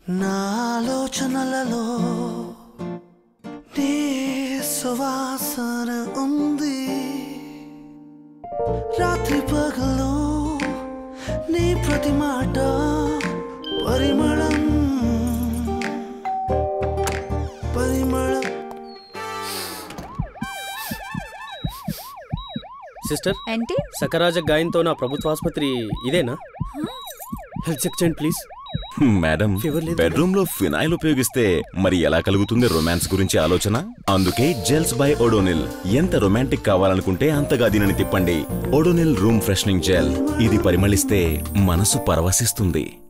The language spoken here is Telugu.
నా ఆలోచనలలో నీ సువాసన ఉంది రాత్రి పగలు నీ ప్రతి మాట పరిమళం పరిమళం సిస్టర్ ఏంటి సకరాజ గాయంతో నా ప్రభుత్వ ఆసుపత్రి ఇదేనా హెల్త్ చెక్ చేయండి ప్లీజ్ మేడం బెడ్రూమ్ లో ఫినాయిల్ ఉపయోగిస్తే మరి ఎలా కలుగుతుంది రొమాన్స్ గురించి ఆలోచన అందుకే జెల్స్ బై ఓడోనిల్ ఎంత రొమాంటిక్ కావాలనుకుంటే అంతగా దీనిని తిప్పండి ఓడోనిల్ రూమ్ ఫ్రెషనింగ్ జెల్ ఇది పరిమళిస్తే మనసు పరవశిస్తుంది